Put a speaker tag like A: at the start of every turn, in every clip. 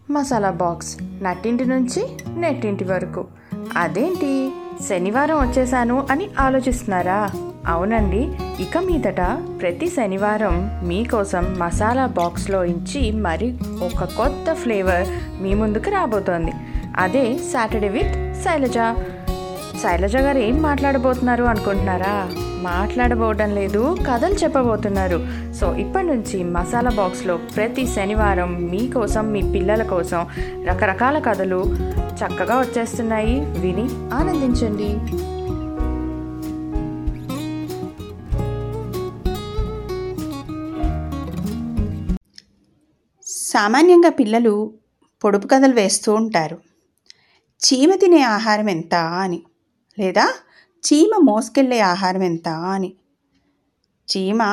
A: masala box నట్టింటి నుంచి నెట్టింటి వరకు అదేంటి శనివారం వచ్చేసాను అని ఆలోచిస్తున్నారా అవునండి ఇక మీదట ప్రతి శనివారం మీకోసం మసాలా బాక్స్లో ఇచ్చి మరి ఒక కొత్త ఫ్లేవర్ మీ ముందుకు రాబోతోంది అదే సాటర్డే విత్ శైలజ శైలజ గారు ఏం మాట్లాడబోతున్నారు అనుకుంటున్నారా మాట్లాడబోవడం లేదు కథలు చెప్పబోతున్నారు సో ఇప్పటి నుంచి మసాలా బాక్స్లో ప్రతి శనివారం మీకోసం మీ పిల్లల కోసం రకరకాల కథలు చక్కగా వచ్చేస్తున్నాయి విని ఆనందించండి
B: సామాన్యంగా పిల్లలు పొడుపు కథలు వేస్తూ ఉంటారు చీమ తినే ఆహారం ఎంత అని లేదా చీమ మోసుకెళ్ళే ఆహారం ఎంత అని చీమ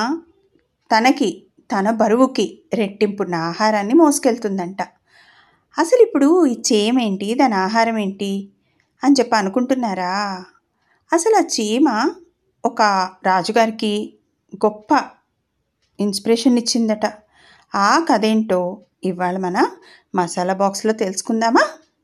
B: తనకి తన బరువుకి రెట్టింపున్న ఆహారాన్ని మోసుకెళ్తుందంట అసలు ఇప్పుడు ఈ చీమ ఏంటి దాని ఆహారం ఏంటి అని చెప్పి అనుకుంటున్నారా అసలు ఆ చీమ ఒక రాజుగారికి గొప్ప ఇన్స్పిరేషన్ ఇచ్చిందట ఆ కథ ఏంటో ఇవాళ మన మసాలా బాక్స్లో తెలుసుకుందామా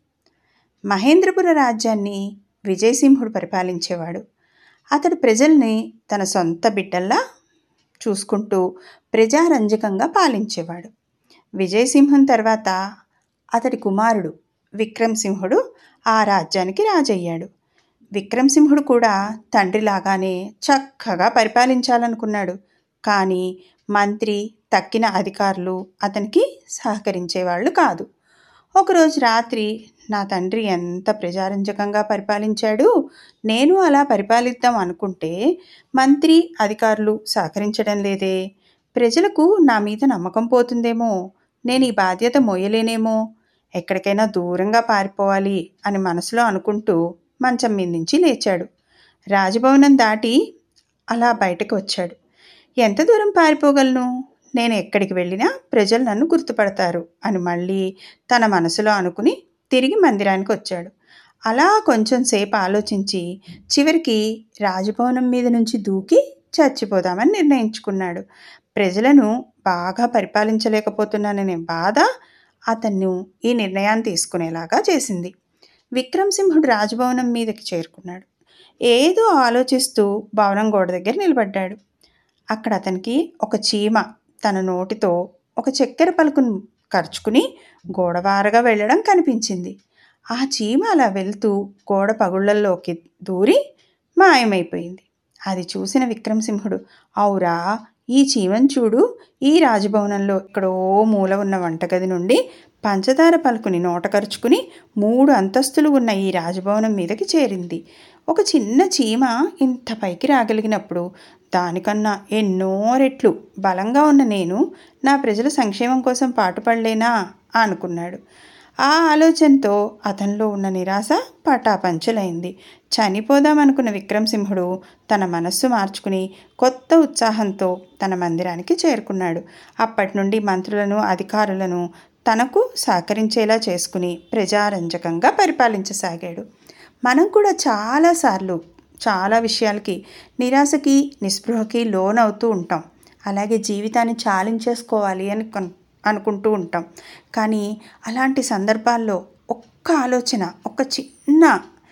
B: మహేంద్రపుర రాజ్యాన్ని విజయసింహుడు పరిపాలించేవాడు అతడు ప్రజల్ని తన సొంత బిడ్డల్లా చూసుకుంటూ ప్రజారంజకంగా పాలించేవాడు విజయసింహం తర్వాత అతడి కుమారుడు విక్రమసింహుడు ఆ రాజ్యానికి రాజయ్యాడు విక్రమసింహుడు కూడా తండ్రిలాగానే చక్కగా పరిపాలించాలనుకున్నాడు కానీ మంత్రి తక్కిన అధికారులు అతనికి సహకరించేవాళ్ళు కాదు ఒకరోజు రాత్రి నా తండ్రి ఎంత ప్రజారంజకంగా పరిపాలించాడు నేను అలా పరిపాలిద్దాం అనుకుంటే మంత్రి అధికారులు సహకరించడం లేదే ప్రజలకు నా మీద నమ్మకం పోతుందేమో నేను ఈ బాధ్యత మోయలేనేమో ఎక్కడికైనా దూరంగా పారిపోవాలి అని మనసులో అనుకుంటూ మంచం మీద నుంచి లేచాడు రాజభవనం దాటి అలా బయటకు వచ్చాడు ఎంత దూరం పారిపోగలను నేను ఎక్కడికి వెళ్ళినా ప్రజలు నన్ను గుర్తుపడతారు అని మళ్ళీ తన మనసులో అనుకుని తిరిగి మందిరానికి వచ్చాడు అలా కొంచెం సేపు ఆలోచించి చివరికి రాజభవనం మీద నుంచి దూకి చచ్చిపోదామని నిర్ణయించుకున్నాడు ప్రజలను బాగా పరిపాలించలేకపోతున్నాననే బాధ అతన్ను ఈ నిర్ణయాన్ని తీసుకునేలాగా చేసింది విక్రమసింహుడు రాజభవనం మీదకి చేరుకున్నాడు ఏదో ఆలోచిస్తూ భవనం గోడ దగ్గర నిలబడ్డాడు అక్కడ అతనికి ఒక చీమ తన నోటితో ఒక చక్కెర పలుకును ఖర్చుకుని గోడవారగా వెళ్ళడం కనిపించింది ఆ చీమ అలా వెళ్తూ గోడ పగుళ్లలోకి దూరి మాయమైపోయింది అది చూసిన విక్రమసింహుడు ఔరా ఈ చీమను చూడు ఈ రాజభవనంలో ఎక్కడో మూల ఉన్న వంటగది నుండి పంచదార పలుకుని నోట కరుచుకుని మూడు అంతస్తులు ఉన్న ఈ రాజభవనం మీదకి చేరింది ఒక చిన్న చీమ ఇంత పైకి రాగలిగినప్పుడు దానికన్నా ఎన్నో రెట్లు బలంగా ఉన్న నేను నా ప్రజల సంక్షేమం కోసం పాటుపడలేనా అనుకున్నాడు ఆ ఆలోచనతో అతనిలో ఉన్న నిరాశ పటాపంచలైంది చనిపోదామనుకున్న విక్రమసింహుడు తన మనస్సు మార్చుకుని కొత్త ఉత్సాహంతో తన మందిరానికి చేరుకున్నాడు అప్పటి నుండి మంత్రులను అధికారులను తనకు సహకరించేలా చేసుకుని ప్రజారంజకంగా పరిపాలించసాగాడు మనం కూడా చాలాసార్లు చాలా విషయాలకి నిరాశకి నిస్పృహకి లోనవుతూ ఉంటాం అలాగే జీవితాన్ని చాలించేసుకోవాలి అని అనుకుంటూ ఉంటాం కానీ అలాంటి సందర్భాల్లో ఒక్క ఆలోచన ఒక చిన్న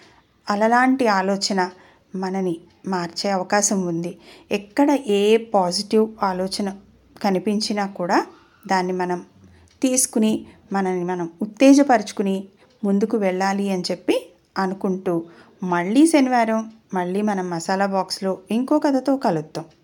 B: అలలాంటి ఆలోచన మనని మార్చే అవకాశం ఉంది ఎక్కడ ఏ పాజిటివ్ ఆలోచన కనిపించినా కూడా దాన్ని మనం తీసుకుని మనని మనం ఉత్తేజపరుచుకుని ముందుకు వెళ్ళాలి అని చెప్పి అనుకుంటూ మళ్ళీ శనివారం మళ్ళీ మనం మసాలా బాక్స్లో ఇంకో కథతో కలుద్దాం